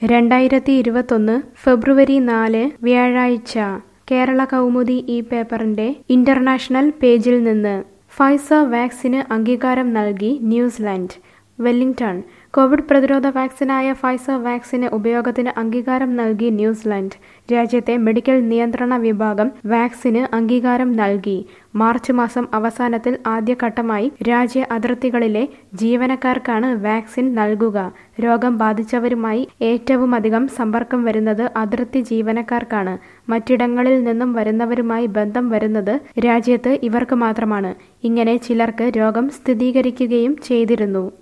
രണ്ടായിരത്തി ഇരുപത്തൊന്ന് ഫെബ്രുവരി നാല് വ്യാഴാഴ്ച കേരള കൗമുദി ഈ പേപ്പറിന്റെ ഇന്റർനാഷണൽ പേജിൽ നിന്ന് ഫൈസർ വാക്സിന് അംഗീകാരം നൽകി ന്യൂസിലാൻഡ് വെല്ലിംഗ്ടൺ കോവിഡ് പ്രതിരോധ വാക്സിനായ ഫൈസർ വാക്സിന് ഉപയോഗത്തിന് അംഗീകാരം നൽകി ന്യൂസിലാൻഡ് രാജ്യത്തെ മെഡിക്കൽ നിയന്ത്രണ വിഭാഗം വാക്സിന് അംഗീകാരം നൽകി മാർച്ച് മാസം അവസാനത്തിൽ ആദ്യഘട്ടമായി രാജ്യ അതിർത്തികളിലെ ജീവനക്കാർക്കാണ് വാക്സിൻ നൽകുക രോഗം ബാധിച്ചവരുമായി ഏറ്റവുമധികം സമ്പർക്കം വരുന്നത് അതിർത്തി ജീവനക്കാർക്കാണ് മറ്റിടങ്ങളിൽ നിന്നും വരുന്നവരുമായി ബന്ധം വരുന്നത് രാജ്യത്ത് ഇവർക്ക് മാത്രമാണ് ഇങ്ങനെ ചിലർക്ക് രോഗം സ്ഥിരീകരിക്കുകയും ചെയ്തിരുന്നു